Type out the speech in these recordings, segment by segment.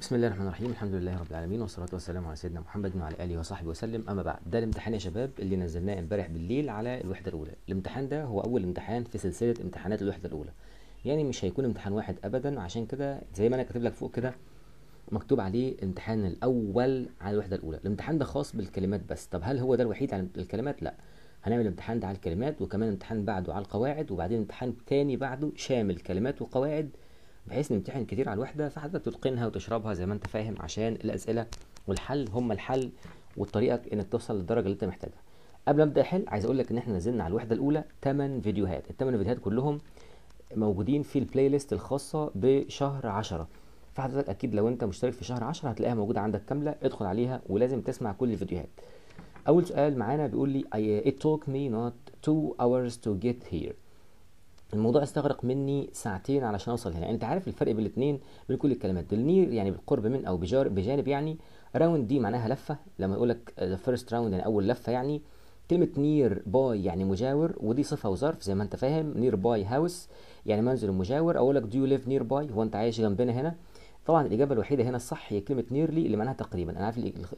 بسم الله الرحمن الرحيم الحمد لله رب العالمين والصلاة والسلام على سيدنا محمد وعلى آله وصحبه وسلم أما بعد ده الامتحان يا شباب اللي نزلناه امبارح بالليل على الوحدة الأولى الامتحان ده هو أول امتحان في سلسلة امتحانات الوحدة الأولى يعني مش هيكون امتحان واحد أبدا عشان كده زي ما أنا كاتب لك فوق كده مكتوب عليه الامتحان الأول على الوحدة الأولى الامتحان ده خاص بالكلمات بس طب هل هو ده الوحيد على الكلمات لا هنعمل امتحان ده على الكلمات وكمان امتحان بعده على القواعد وبعدين امتحان تاني بعده شامل كلمات وقواعد بحيث نمتحن كتير على الوحدة فحضرتك تتقنها وتشربها زي ما انت فاهم عشان الأسئلة والحل هم الحل والطريقة انك توصل للدرجة اللي انت محتاجها قبل ما ابدا احل عايز اقول لك ان احنا نزلنا على الوحدة الأولى 8 فيديوهات الثمان فيديوهات كلهم موجودين في البلاي ليست الخاصة بشهر 10 فحضرتك اكيد لو انت مشترك في شهر 10 هتلاقيها موجودة عندك كاملة ادخل عليها ولازم تسمع كل الفيديوهات اول سؤال معانا بيقول لي I, it took me not two hours to get here الموضوع استغرق مني ساعتين علشان اوصل هنا انت عارف الفرق بين الاثنين بين كل الكلمات بالنير يعني بالقرب من او بجار بجانب يعني راوند دي معناها لفه لما يقول لك ذا فيرست راوند يعني اول لفه يعني كلمه نير باي يعني مجاور ودي صفه وظرف زي ما انت فاهم نير باي هاوس يعني منزل مجاور اقول لك دو يو ليف نير باي هو انت عايش جنبنا هنا طبعا الاجابه الوحيده هنا الصح هي كلمه نيرلي اللي معناها تقريبا انا عارف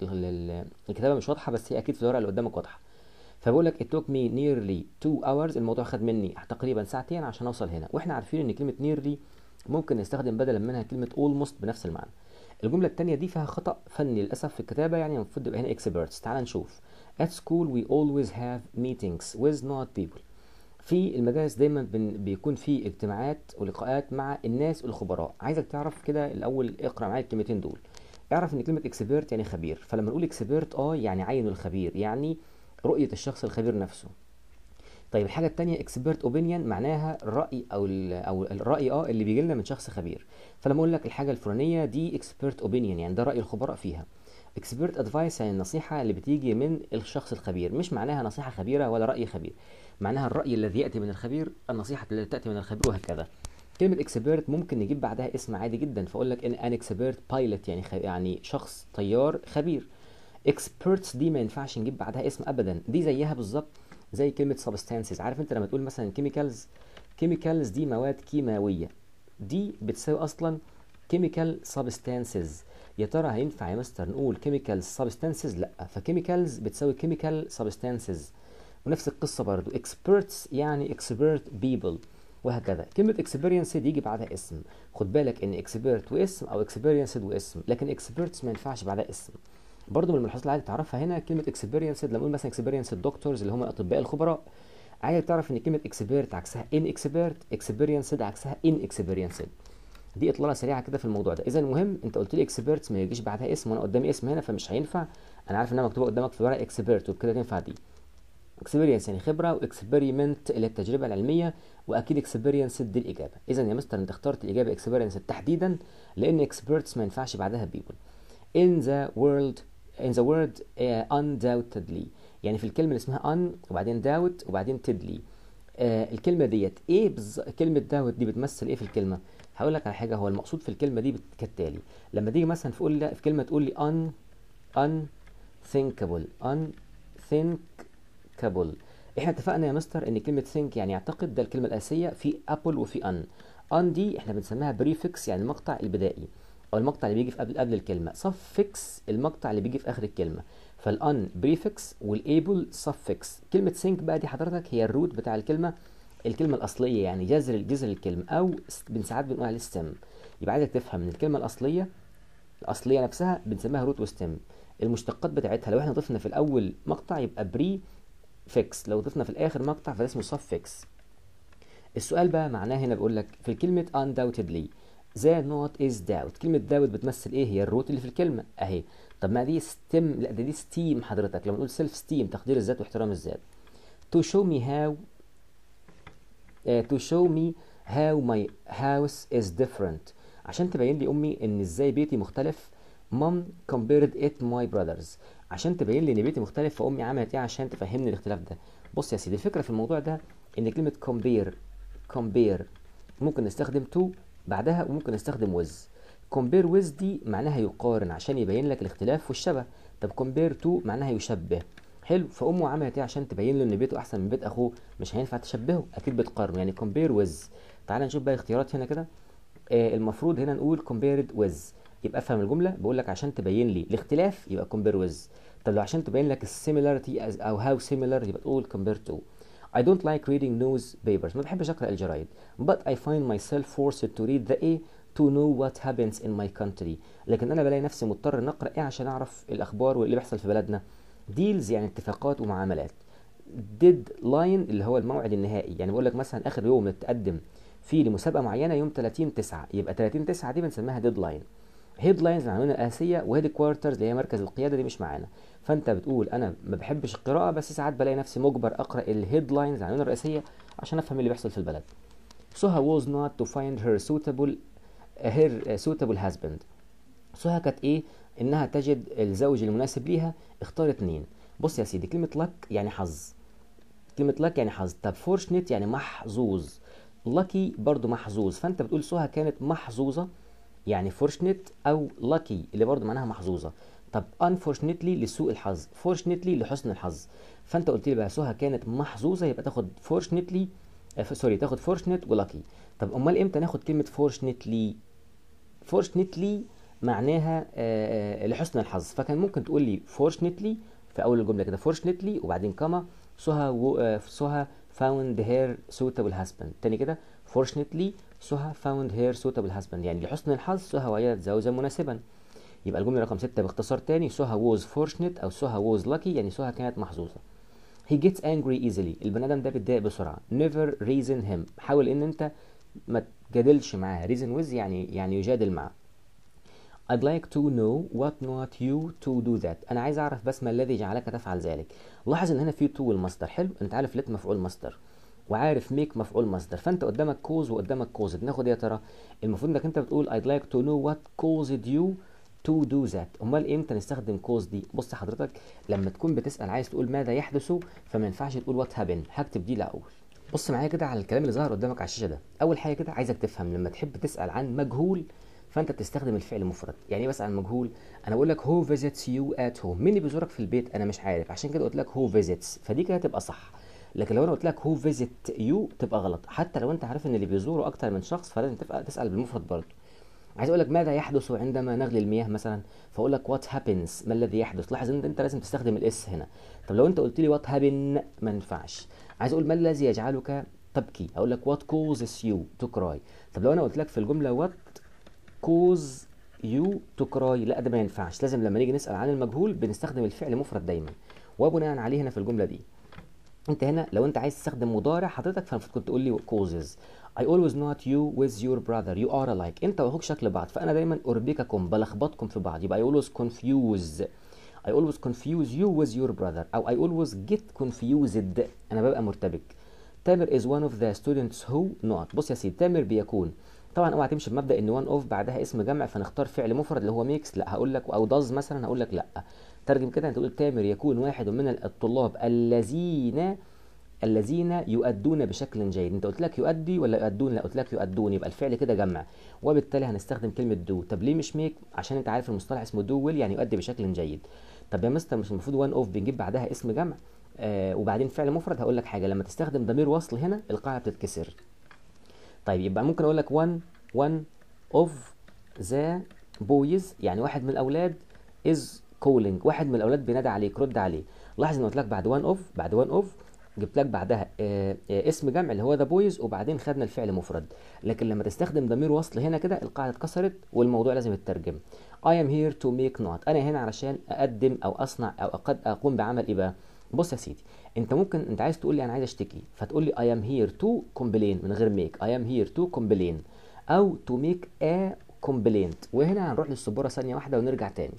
الكتابه مش واضحه بس هي اكيد في الورقه اللي قدامك واضحه فبقول لك it took me nearly two hours الموضوع خد مني تقريبا ساعتين عشان اوصل هنا واحنا عارفين ان كلمه nearly ممكن نستخدم بدلا منها كلمه almost بنفس المعنى الجمله الثانيه دي فيها خطا فني للاسف في الكتابه يعني المفروض يبقى هنا experts تعال نشوف at school we always have meetings with not people في المدارس دايما بيكون في اجتماعات ولقاءات مع الناس الخبراء عايزك تعرف كده الاول اقرا معايا الكلمتين دول اعرف ان كلمه expert يعني خبير فلما نقول expert اه يعني عين الخبير يعني رؤية الشخص الخبير نفسه طيب الحاجة التانية اكسبيرت اوبينيون معناها الرأي أو أو الرأي اه اللي بيجي لنا من شخص خبير فلما أقول لك الحاجة الفلانية دي اكسبيرت اوبينيون يعني ده رأي الخبراء فيها اكسبيرت ادفايس يعني النصيحة اللي بتيجي من الشخص الخبير مش معناها نصيحة خبيرة ولا رأي خبير معناها الرأي الذي يأتي من الخبير النصيحة التي تأتي من الخبير وهكذا كلمة اكسبيرت ممكن نجيب بعدها اسم عادي جدا فأقول لك ان ان اكسبيرت بايلوت يعني خ... يعني شخص طيار خبير experts دي ما ينفعش نجيب بعدها اسم ابدا دي زيها بالظبط زي كلمه substances عارف انت لما تقول مثلا chemicals chemicals دي مواد كيماويه دي بتساوي اصلا chemical substances يا ترى هينفع يا مستر نقول chemical substances لا فchemicals بتساوي chemical substances ونفس القصه برضو experts يعني expert people وهكذا كلمة experience دي يجي بعدها اسم خد بالك ان expert واسم او experienced واسم لكن experts ما ينفعش بعدها اسم برضه من الملاحظات اللي عايز تعرفها هنا كلمه اكسبيرينس لما نقول مثلا اكسبيرينس دكتورز اللي هم الاطباء الخبراء عايز تعرف ان كلمه اكسبيرت عكسها ان اكسبيرت اكسبيرينسد عكسها ان اكسبيرينسد دي اطلاله سريعه كده في الموضوع ده اذا المهم انت قلت لي اكسبيرتس ما يجيش بعدها اسم وانا قدامي اسم هنا فمش هينفع انا عارف انها مكتوبه قدامك في الورق اكسبيرت وبكده تنفع دي اكسبيرينس يعني خبره واكسبيرمنت اللي التجربه العلميه واكيد اكسبيرينس دي الاجابه اذا يا مستر انت اخترت الاجابه اكسبيرينس تحديدا لان اكسبيرتس ما ينفعش بعدها people in the world in the word uh, undoubtedly يعني في الكلمة اللي اسمها un وبعدين doubt وبعدين tedly uh, الكلمة ديت ايه بز... كلمة doubt دي بتمثل ايه في الكلمة هقول لك على حاجة هو المقصود في الكلمة دي كالتالي لما تيجي مثلا تقول في كلمة تقول لي un unthinkable unthinkable احنا اتفقنا يا مستر ان كلمة think يعني يعتقد ده الكلمة الأساسية في apple وفي un un دي احنا بنسميها prefix يعني المقطع البدائي او المقطع اللي بيجي في قبل قبل الكلمه suffix المقطع اللي بيجي في اخر الكلمه فالان بريفكس والابل suffix كلمه سينك بقى دي حضرتك هي الروت بتاع الكلمه الكلمه الاصليه يعني جذر جذر الكلمه او ساعات بنقول عليه ستيم يبقى عايزك تفهم ان الكلمه الاصليه الاصليه نفسها بنسميها روت وستيم المشتقات بتاعتها لو احنا ضفنا في الاول مقطع يبقى بري فيكس لو ضفنا في الاخر مقطع فده اسمه suffix السؤال بقى معناه هنا بيقول لك في كلمه undoubtedly the not is doubt كلمة doubt بتمثل ايه هي الروت اللي في الكلمة اهي طب ما دي ستيم لا ده دي ستيم حضرتك لما نقول سيلف ستيم تقدير الذات واحترام الذات to show me how uh, to show me how my house is different عشان تبين لي امي ان ازاي بيتي مختلف mom compared it my brothers عشان تبين لي ان بيتي مختلف فامي عملت ايه عشان تفهمني الاختلاف ده بص يا سيدي الفكرة في الموضوع ده ان كلمة compare compare ممكن نستخدم to بعدها وممكن نستخدم with compare with دي معناها يقارن عشان يبين لك الاختلاف والشبه طب compare to معناها يشبه حلو فامه عملت ايه عشان تبين له ان بيته احسن من بيت اخوه مش هينفع تشبهه اكيد بتقارن يعني compare with تعال نشوف بقى اختيارات هنا كده آه المفروض هنا نقول compared with يبقى افهم الجمله بقول لك عشان تبين لي الاختلاف يبقى compare with طب لو عشان تبين لك السيميلاريتي او how similar يبقى تقول compare to I don't like reading newspapers ما بحبش اقرا الجرايد but I find myself forced to read the A to know what happens in my country لكن انا بلاقي نفسي مضطر ان اقرا ايه عشان اعرف الاخبار واللي بيحصل في بلدنا deals يعني اتفاقات ومعاملات deadline اللي هو الموعد النهائي يعني بقول لك مثلا اخر يوم تقدم فيه لمسابقه معينه يوم 30 9 يبقى 30 9 دي بنسميها ديدلاين هيدلاينز العناوين الاساسيه وهيد كوارترز اللي هي مركز القياده دي مش معانا فانت بتقول انا ما بحبش القراءه بس ساعات بلاقي نفسي مجبر اقرا الهيدلاينز العناوين الرئيسيه عشان افهم اللي بيحصل في البلد سهى was not to find her suitable her suitable husband سهى كانت ايه انها تجد الزوج المناسب ليها اختار اتنين بص يا سيدي كلمه لك يعني حظ كلمه لك يعني حظ طب فورشنت يعني محظوظ لاكي برضو محظوظ فانت بتقول سهى كانت محظوظه يعني فورشنت او لاكي اللي برضو معناها محظوظه طب unfortunately لسوء الحظ fortunately لحسن الحظ فانت قلت لي بقى سهى كانت محظوظه يبقى تاخد fortunately آه سوري تاخد fortunate ولاكي طب امال امتى ناخد كلمه fortunately fortunately معناها آه لحسن الحظ فكان ممكن تقول لي fortunately في اول الجمله كده fortunately وبعدين كما سهى و... آه سهى found her suitable husband تاني كده fortunately سهى found her suitable husband يعني لحسن الحظ سهى وجدت زوجا مناسبا يبقى الجمله رقم 6 باختصار تاني سهى was fortunate او سهى was lucky يعني سهى كانت محظوظه he gets angry easily البني ادم ده بيتضايق بسرعه never reason him حاول ان انت ما تجادلش معاه reason with يعني يعني يجادل معاه I'd like to know what not you to do that أنا عايز أعرف بس ما الذي جعلك تفعل ذلك لاحظ إن هنا في to المصدر حلو أنت عارف let مفعول مصدر وعارف make مفعول مصدر فأنت قدامك cause وقدامك caused ناخد يا ترى المفروض إنك أنت بتقول I'd like to know what caused you to do that امال امتى نستخدم cause دي بص حضرتك لما تكون بتسال عايز تقول ماذا يحدث فما ينفعش تقول what happened هكتب دي الاول بص معايا كده على الكلام اللي ظهر قدامك على الشاشه ده اول حاجه كده عايزك تفهم لما تحب تسال عن مجهول فانت بتستخدم الفعل مفرد يعني ايه بسال عن مجهول انا بقول لك who visits you at home مين اللي بيزورك في البيت انا مش عارف عشان كده قلت لك who visits فدي كده تبقى صح لكن لو انا قلت لك who visit you تبقى غلط حتى لو انت عارف ان اللي بيزوره اكتر من شخص فلازم تسال بالمفرد برضه عايز اقول لك ماذا يحدث عندما نغلي المياه مثلا فاقول لك وات هابنز ما الذي يحدث لاحظ ان انت لازم تستخدم الاس هنا طب لو انت قلت لي وات هابن ما ينفعش عايز اقول ما الذي يجعلك تبكي اقول لك وات كوزز يو تو كراي طب لو انا قلت لك في الجمله وات كوز يو تو كراي لا ده ما ينفعش لازم لما نيجي نسال عن المجهول بنستخدم الفعل مفرد دايما وبناء عليه هنا في الجمله دي انت هنا لو انت عايز تستخدم مضارع حضرتك فالمفروض كنت تقول لي causes I always not you with your brother you are alike انت واخوك شكل بعض فانا دايما اربككم بلخبطكم في بعض يبقى I always confuse I always confuse you with your brother او I always get confused انا ببقى مرتبك تامر is one of the students who not بص يا سيدي تامر بيكون طبعا اوعى تمشي بمبدا ان one of بعدها اسم جمع فنختار فعل مفرد اللي هو ميكس لا هقول لك او does مثلا هقول لك لا ترجم كده انت تقول تامر يكون واحد من الطلاب الذين الذين يؤدون بشكل جيد انت قلت لك يؤدي ولا يؤدون لا قلت لك يؤدون يبقى الفعل كده جمع وبالتالي هنستخدم كلمه دو طب ليه مش ميك عشان انت عارف المصطلح اسمه دو ويل يعني يؤدي بشكل جيد طب يا مستر مش المفروض وان اوف بنجيب بعدها اسم جمع آه وبعدين فعل مفرد هقول لك حاجه لما تستخدم ضمير وصل هنا القاعده بتتكسر طيب يبقى ممكن اقول لك one one of the boys يعني واحد من الاولاد is calling واحد من الاولاد بينادي عليك رد عليه لاحظ ان قلت لك بعد one of بعد one of جبت لك بعدها آه آه اسم جمع اللي هو ذا بويز وبعدين خدنا الفعل مفرد لكن لما تستخدم ضمير وصل هنا كده القاعده اتكسرت والموضوع لازم يترجم I am here to make not انا هنا علشان اقدم او اصنع او قد اقوم بعمل ايه بقى بص يا سيدي انت ممكن انت عايز تقول لي انا عايز اشتكي فتقول لي I am here to complain من غير make I am here to complain او to make a complaint وهنا هنروح للسبوره ثانيه واحده ونرجع تاني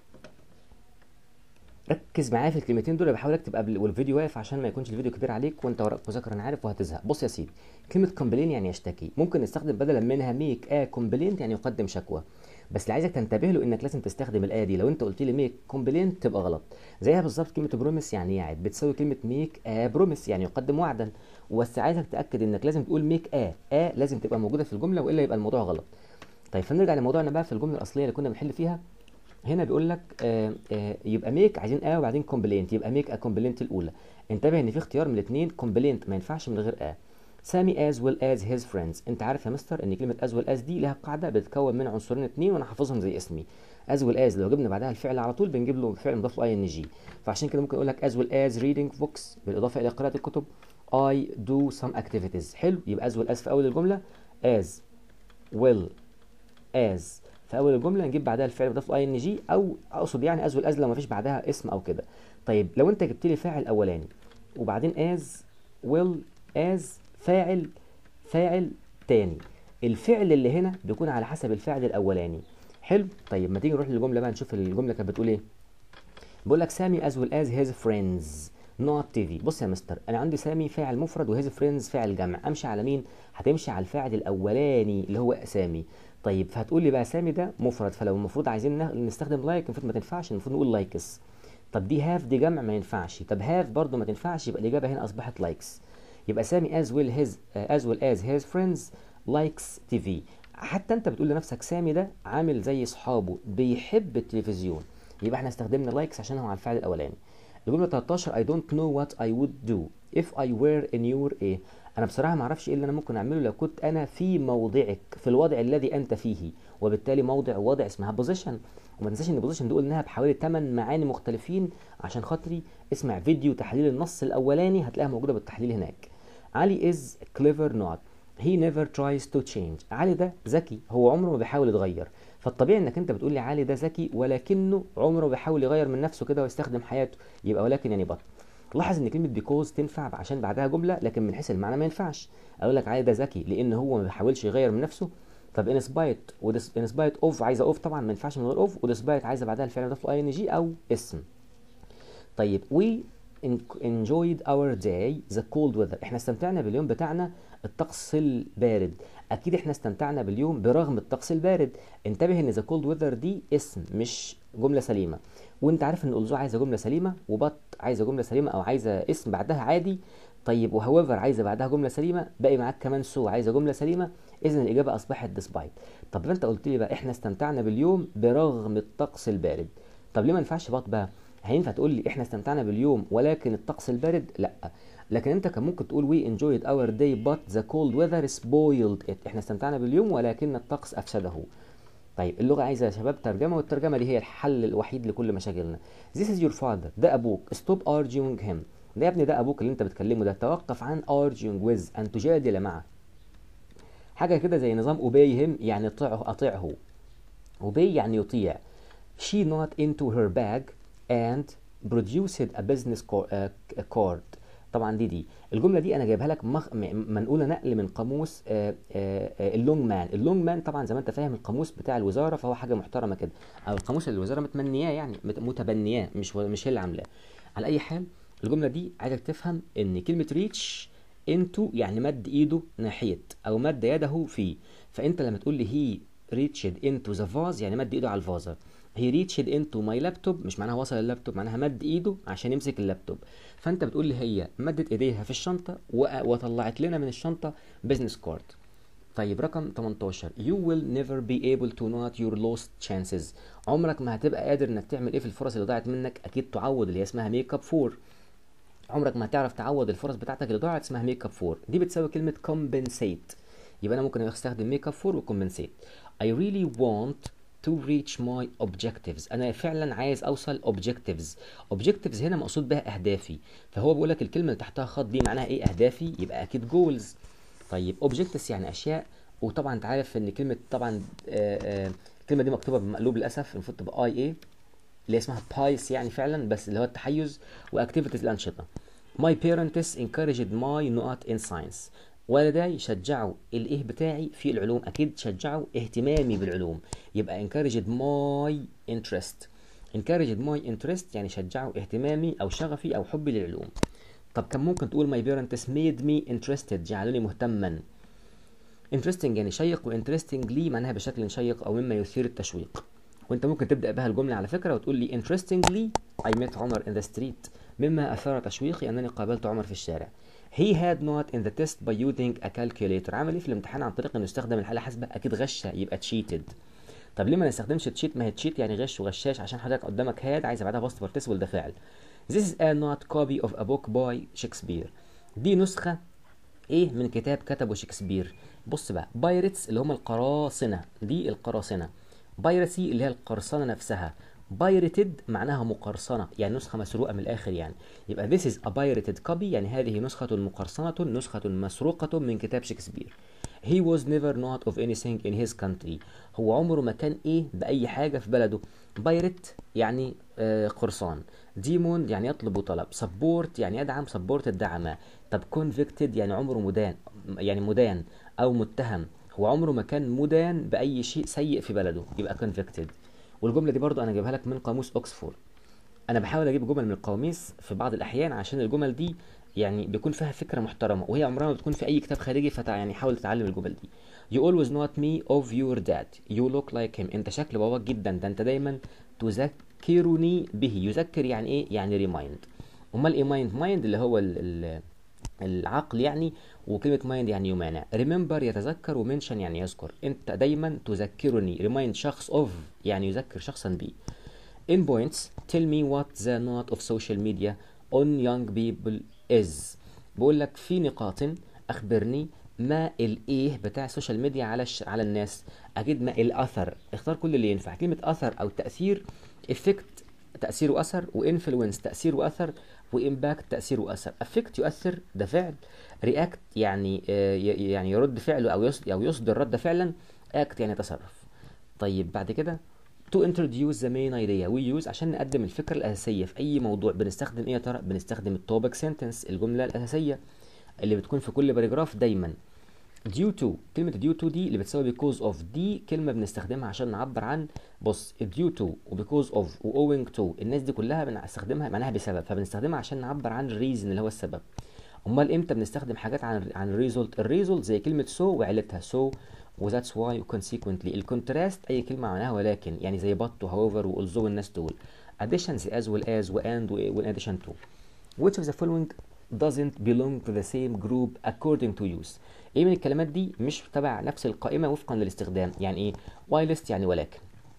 ركز معايا في الكلمتين دول بحاول اكتب قبل والفيديو واقف عشان ما يكونش الفيديو كبير عليك وانت وراك مذاكره انا عارف وهتزهق بص يا سيدي كلمه كومبلين يعني يشتكي ممكن نستخدم بدلا منها ميك ا كومبلينت يعني يقدم شكوى بس اللي عايزك تنتبه له انك لازم تستخدم الايه دي لو انت قلت لي ميك كومبلينت تبقى غلط زيها بالظبط كلمه بروميس يعني يعد بتساوي كلمه ميك ا بروميس يعني يقدم وعدا بس عايزك تاكد انك لازم تقول ميك ا ا لازم تبقى موجوده في الجمله والا يبقى الموضوع غلط طيب فنرجع لموضوعنا بقى في الجمله الاصليه اللي كنا بنحل فيها هنا بيقول لك آه آه يبقى ميك عايزين ا وبعدين كومبلينت يبقى ميك ا كومبلينت الاولى انتبه ان في اختيار من الاثنين كومبلينت ما ينفعش من غير ا سامي as well as his friends انت عارف يا مستر ان كلمه as well as دي لها قاعده بتتكون من عنصرين اتنين وانا حافظهم زي اسمي as well as لو جبنا بعدها الفعل على طول بنجيب له فعل مضاف له اي ان جي فعشان كده ممكن اقول لك as well as reading books بالاضافه الى قراءه الكتب I do some activities حلو يبقى as well as في اول الجمله as well as في اول الجمله نجيب بعدها الفعل مضاف له اي ان جي او اقصد يعني as well as لو ما فيش بعدها اسم او كده طيب لو انت جبت لي فاعل اولاني وبعدين as well as فاعل فاعل تاني الفعل اللي هنا بيكون على حسب الفعل الاولاني حلو طيب ما تيجي نروح للجمله بقى نشوف الجمله كانت بتقول ايه بقول لك سامي as well as his friends not TV بص يا مستر انا عندي سامي فاعل مفرد وهيز فريندز فاعل جمع امشي على مين هتمشي على الفاعل الاولاني اللي هو سامي طيب فهتقول لي بقى سامي ده مفرد فلو المفروض عايزين نستخدم لايك المفروض ما تنفعش المفروض نقول لايكس طب دي هاف دي جمع ما ينفعش طب هاف برضو ما تنفعش يبقى الاجابه هنا اصبحت لايكس يبقى سامي as well his uh, as well as his friends likes TV حتى انت بتقول لنفسك سامي ده عامل زي اصحابه بيحب التلفزيون يبقى احنا استخدمنا لايكس عشان هو على الفعل الاولاني الجمله 13 I don't know what I would do if I were in your ايه انا بصراحه ما اعرفش ايه اللي انا ممكن اعمله لو كنت انا في موضعك في الوضع الذي انت فيه وبالتالي موضع وضع اسمها بوزيشن وما تنساش ان بوزيشن دي قلناها بحوالي 8 معاني مختلفين عشان خاطري اسمع فيديو تحليل النص الاولاني هتلاقيها موجوده بالتحليل هناك علي از clever not he never tries to change علي ده ذكي هو عمره ما بيحاول يتغير فالطبيعي انك انت بتقول لي علي ده ذكي ولكنه عمره بيحاول يغير من نفسه كده ويستخدم حياته يبقى ولكن يعني بطل لاحظ ان كلمه بيكوز تنفع عشان بعدها جمله لكن من حيث المعنى ما ينفعش اقول لك علي ده ذكي لان هو ما بيحاولش يغير من نفسه طب ان سبايت ان سبايت اوف عايزه اوف طبعا ما ينفعش من غير اوف وديسبايت عايزه بعدها الفعل يضاف له اي ان جي او اسم طيب وي enjoyed our day the cold weather احنا استمتعنا باليوم بتاعنا الطقس البارد اكيد احنا استمتعنا باليوم برغم الطقس البارد انتبه ان the cold weather دي اسم مش جمله سليمه وانت عارف ان الزو عايزه جمله سليمه وبط عايزه جمله سليمه او عايزه اسم بعدها عادي طيب وهويفر عايزه بعدها جمله سليمه باقي معاك كمان سو عايزه جمله سليمه اذا الاجابه اصبحت ديسبايت طب انت قلت لي بقى احنا استمتعنا باليوم برغم الطقس البارد طب ليه ما ينفعش بط بقى هينفع تقول لي احنا استمتعنا باليوم ولكن الطقس البارد لا لكن انت كان ممكن تقول we enjoyed our day but the cold weather spoiled it احنا استمتعنا باليوم ولكن الطقس افسده طيب اللغه عايزه يا شباب ترجمه والترجمه دي هي الحل الوحيد لكل مشاكلنا this is your father ده ابوك stop arguing him ده يا ابني ده ابوك اللي انت بتكلمه ده توقف عن arguing with ان تجادل معه حاجه كده زي نظام obey him يعني اطيعه اطيعه obey يعني يطيع she not into her bag and produced a business card طبعا دي دي الجمله دي انا جايبها لك مخ... منقوله نقل من قاموس اللونج مان اللونج مان طبعا زي ما انت فاهم القاموس بتاع الوزاره فهو حاجه محترمه كده او القاموس اللي الوزاره متمنياه يعني متبنياه مش مش هي اللي عاملاه على اي حال الجمله دي عايزك تفهم ان كلمه ريتش انتو يعني مد ايده ناحيه او مد يده فيه فانت لما تقول لي هي ريتشد انتو ذا فاز يعني مد ايده على الفازه هي ريتشد انتو ماي لابتوب مش معناها وصل اللابتوب معناها مد ايده عشان يمسك اللابتوب فانت بتقول لي هي مدت ايديها في الشنطه وطلعت لنا من الشنطه بزنس كارد طيب رقم 18 you will never be able to not your lost chances عمرك ما هتبقى قادر انك تعمل ايه في الفرص اللي ضاعت منك اكيد تعوض اللي هي اسمها ميك اب فور عمرك ما هتعرف تعوض الفرص بتاعتك اللي ضاعت اسمها ميك اب فور دي بتساوي كلمه compensate يبقى انا ممكن استخدم ميك اب فور وكومبنسيت I really want to reach my objectives انا فعلا عايز اوصل objectives objectives هنا مقصود بها اهدافي فهو بيقول لك الكلمه اللي تحتها خط دي معناها ايه اهدافي يبقى اكيد goals طيب objectives يعني اشياء وطبعا انت عارف ان كلمه طبعا آآ آآ الكلمه دي مكتوبه بمقلوب للاسف المفروض تبقى اي اي اللي اسمها بايس يعني فعلا بس اللي هو التحيز واكتيفيتيز الانشطه my parents encouraged my not in science والداي شجعوا الايه بتاعي في العلوم اكيد شجعوا اهتمامي بالعلوم يبقى encouraged my interest encouraged my interest يعني شجعوا اهتمامي او شغفي او حبي للعلوم طب كان ممكن تقول my parents made me interested جعلوني مهتما interesting يعني شيق وانترستنجلي معناها بشكل شيق او مما يثير التشويق وانت ممكن تبدا بها الجمله على فكره وتقول لي interestingly I met عمر in the street مما اثار تشويقي انني قابلت عمر في الشارع he had not in the test by using a calculator عمل ايه في الامتحان عن طريق انه يستخدم الحاله الحاسبه اكيد غش يبقى تشيتد طب ليه ما نستخدمش تشيت ما هي تشيت يعني غش وغشاش عشان حضرتك قدامك هاد عايز بعدها باست بارتيسيبل ده فعل this is a not copy of a book by Shakespeare دي نسخه ايه من كتاب كتبه شكسبير بص بقى بايرتس اللي هم القراصنة دي القراصنة بايرسي اللي هي القرصنة نفسها بايرتد معناها مقرصنة يعني نسخة مسروقة من الآخر يعني يبقى this is a pirated copy يعني هذه نسخة مقرصنة نسخة مسروقة من كتاب شكسبير he was never not of anything in his country هو عمره ما كان ايه بأي حاجة في بلده بايرت يعني آه قرصان ديمون يعني يطلب طلب سبورت يعني يدعم سبورت الدعم طب convicted يعني عمره مدان يعني مدان او متهم هو عمره ما كان مدان بأي شيء سيء في بلده يبقى convicted والجملة دي برضو انا جايبها لك من قاموس اوكسفورد انا بحاول اجيب جمل من القواميس في بعض الاحيان عشان الجمل دي يعني بيكون فيها فكره محترمه وهي عمرها ما بتكون في اي كتاب خارجي فتع يعني حاول تتعلم الجمل دي You always not me of your dad You look like him انت شكل باباك جدا ده انت دايما تذكرني به يذكر يعني ايه يعني ريمايند امال ايه مايند مايند اللي هو ال ال العقل يعني وكلمة مايند يعني يمانع remember يتذكر ومنشن يعني يذكر انت دايما تذكرني remind شخص of يعني يذكر شخصا بي in points tell me what the not of social media on young people is بقول لك في نقاط اخبرني ما الايه بتاع السوشيال ميديا على الش... على الناس اكيد ما الاثر اختار كل اللي ينفع كلمه اثر او تاثير افكت تاثير واثر وانفلونس تاثير واثر وامباكت تاثير واثر افكت يؤثر ده فعل رياكت يعني آه يعني يرد فعله او يصدر او يصدر رد فعلا اكت يعني تصرف طيب بعد كده to introduce the main idea we use عشان نقدم الفكرة الأساسية في أي موضوع بنستخدم إيه يا ترى؟ بنستخدم التوبك سنتنس الجملة الأساسية اللي بتكون في كل باراجراف دايما due to كلمة due to دي اللي بتساوي because of دي كلمة بنستخدمها عشان نعبر عن بص due to و because of و owing to الناس دي كلها بنستخدمها معناها بسبب فبنستخدمها عشان نعبر عن الريزن اللي هو السبب امال امتى بنستخدم حاجات عن عن الريزولت الريزولت زي كلمة so وعيلتها so وذاتس واي وكونسيكونتلي الكونتراست اي كلمه معناها ولكن يعني زي but وهاوفر والزو والناس دول additions as well as وان وان addition to which of the following doesn't belong to the same group according to use ايه من الكلمات دي مش تبع نفس القائمه وفقا للاستخدام يعني ايه whilst يعني ولكن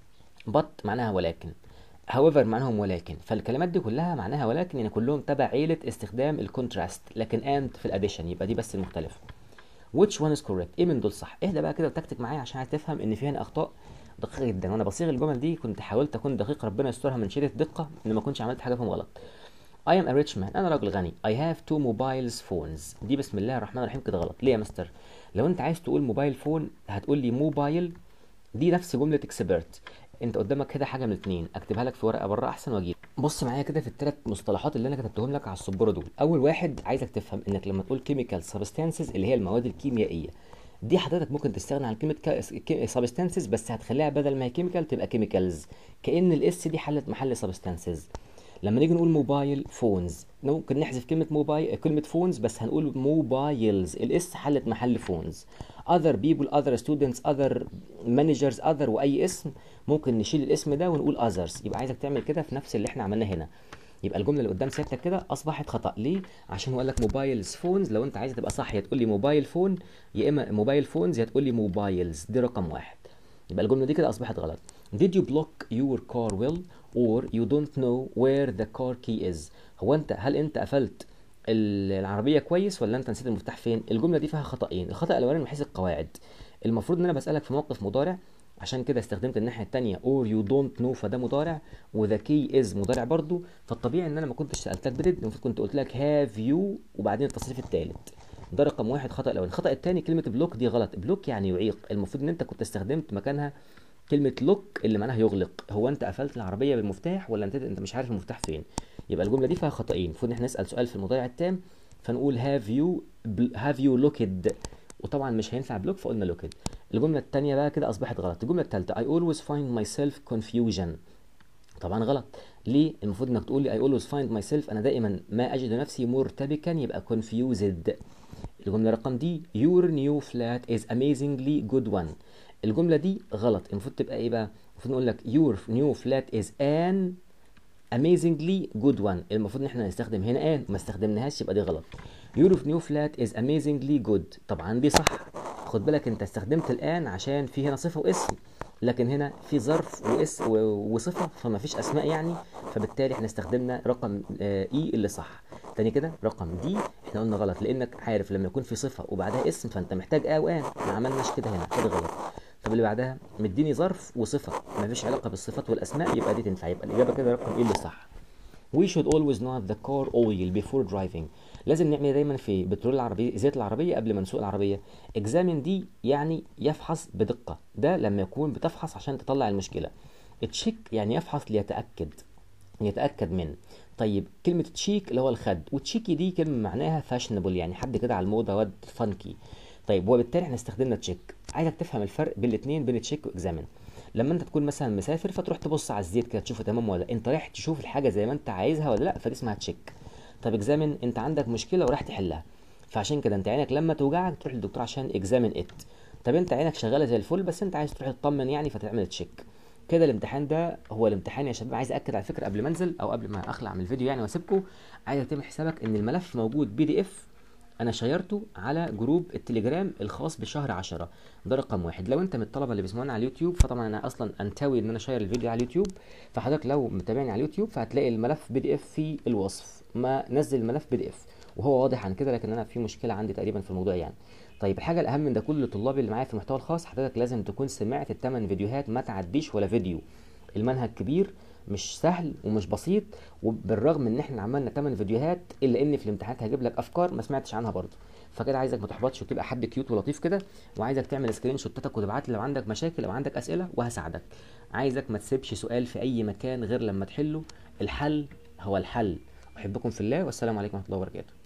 but معناها ولكن however معناهم ولكن فالكلمات دي كلها معناها ولكن يعني كلهم تبع عيله استخدام الكونتراست لكن and في الاديشن يبقى دي بس المختلف which one is correct ايه من دول صح اهدى بقى كده وتكتك معايا عشان عايز تفهم ان في هنا اخطاء دقيقه جدا وانا بصيغ الجمل دي كنت حاولت اكون دقيق ربنا يسترها من شده دقه ان ما كنتش عملت حاجه فيهم غلط I am a rich man انا راجل غني I have two mobiles phones دي بسم الله الرحمن الرحيم كده غلط ليه يا مستر لو انت عايز تقول موبايل فون هتقول لي موبايل دي نفس جمله اكسبرت انت قدامك كده حاجه من اتنين اكتبها لك في ورقه بره احسن واجيب بص معايا كده في الثلاث مصطلحات اللي انا كتبتهم لك على السبوره دول اول واحد عايزك تفهم انك لما تقول كيميكال سبستانسز اللي هي المواد الكيميائيه دي حضرتك ممكن تستغنى عن كلمه سبستانسز بس هتخليها بدل ما هي كيميكال تبقى كيميكالز كان الاس دي حلت محل سبستانسز لما نيجي نقول موبايل فونز ممكن نحذف كلمه موبايل كلمه فونز بس هنقول موبايلز الاس حلت محل فونز other people other students other managers other واي اسم ممكن نشيل الاسم ده ونقول others يبقى عايزك تعمل كده في نفس اللي احنا عملناه هنا يبقى الجمله اللي قدام سيادتك كده اصبحت خطا ليه عشان هو قال لك موبايلز فونز لو انت عايز تبقى صح يا تقول لي موبايل فون يا اما موبايل فونز يا تقول لي موبايلز دي رقم واحد يبقى الجمله دي كده اصبحت غلط did you block your car well or you don't know where the car key is هو انت هل انت قفلت العربيه كويس ولا انت نسيت المفتاح فين الجمله دي فيها خطأين الخطأ الاولاني من حيث القواعد المفروض ان انا بسألك في موقف مضارع عشان كده استخدمت الناحيه الثانيه or you don't know فده مضارع وذا كي از مضارع برضو فالطبيعي ان انا ما كنتش سالتك بديد المفروض كنت قلت لك هاف يو وبعدين التصريف الثالث ده رقم واحد خطا الاول الخطا الثاني كلمه بلوك دي غلط بلوك يعني يعيق المفروض ان انت كنت استخدمت مكانها كلمه لوك اللي معناها يغلق هو انت قفلت العربيه بالمفتاح ولا انت انت مش عارف المفتاح فين يبقى الجمله دي فيها خطأين المفروض ان احنا نسال سؤال في المضارع التام فنقول هاف يو هاف يو لوكد وطبعا مش هينفع بلوك فقلنا لوكد الجمله الثانيه بقى كده اصبحت غلط الجمله الثالثه I always find myself confusion طبعا غلط ليه المفروض انك تقول لي I always find myself انا دائما ما اجد نفسي مرتبكا يبقى confused الجمله رقم دي your new flat is amazingly good one الجمله دي غلط المفروض تبقى ايه بقى المفروض نقول لك your new flat is an amazingly good one المفروض ان احنا نستخدم هنا ان ما استخدمناهاش يبقى دي غلط your new flat is amazingly good طبعا دي صح خد بالك انت استخدمت الان عشان في هنا صفه واسم لكن هنا في ظرف واس وصفه فما فيش اسماء يعني فبالتالي احنا استخدمنا رقم اي اللي صح تاني كده رقم دي احنا قلنا غلط لانك عارف لما يكون في صفه وبعدها اسم فانت محتاج اه وان ما عملناش كده هنا كده غلط طب اللي بعدها مديني ظرف وصفه ما فيش علاقه بالصفات والاسماء يبقى دي تنفع يبقى الاجابه كده رقم ايه اللي صح We should always know the car oil before driving لازم نعمل دايما في بترول العربية زيت العربية قبل ما نسوق العربية examine دي يعني يفحص بدقة ده لما يكون بتفحص عشان تطلع المشكلة تشيك يعني يفحص ليتأكد يتأكد من طيب كلمة تشيك اللي هو الخد وتشيكي دي كلمة معناها فاشنبل يعني حد كده على الموضة واد فانكي طيب وبالتالي احنا استخدمنا تشيك عايزك تفهم الفرق بين الاثنين بين تشيك واكزامين لما انت تكون مثلا مسافر فتروح تبص على الزيت كده تشوفه تمام ولا لا انت رايح تشوف الحاجه زي ما انت عايزها ولا لا فدي اسمها تشيك طب اكزامين انت عندك مشكله ورايح تحلها فعشان كده انت عينك لما توجعك تروح للدكتور عشان اكزامين ات طب انت عينك شغاله زي الفل بس انت عايز تروح تطمن يعني فتعمل تشيك كده الامتحان ده هو الامتحان يا شباب عايز اكد على فكره قبل ما انزل او قبل ما اخلع من الفيديو يعني واسيبكم عايزك تعمل حسابك ان الملف موجود بي دي اف انا شيرته على جروب التليجرام الخاص بشهر عشرة ده رقم واحد لو انت من الطلبه اللي بيسمعونا على اليوتيوب فطبعا انا اصلا انتوي ان انا شير الفيديو على اليوتيوب فحضرتك لو متابعني على اليوتيوب فهتلاقي الملف بي دي اف في الوصف ما نزل الملف بي دي اف وهو واضح عن كده لكن انا في مشكله عندي تقريبا في الموضوع يعني طيب الحاجه الاهم من ده كل لطلابي اللي معايا في المحتوى الخاص حضرتك لازم تكون سمعت الثمان فيديوهات ما تعديش ولا فيديو المنهج كبير مش سهل ومش بسيط وبالرغم ان احنا عملنا 8 فيديوهات الا ان في الامتحانات هجيب لك افكار ما سمعتش عنها برضه فكده عايزك ما تحبطش وتبقى حد كيوت ولطيف كده وعايزك تعمل سكرين شوتاتك وتبعت لي لو عندك مشاكل او عندك اسئله وهساعدك عايزك ما تسيبش سؤال في اي مكان غير لما تحله الحل هو الحل احبكم في الله والسلام عليكم ورحمه الله وبركاته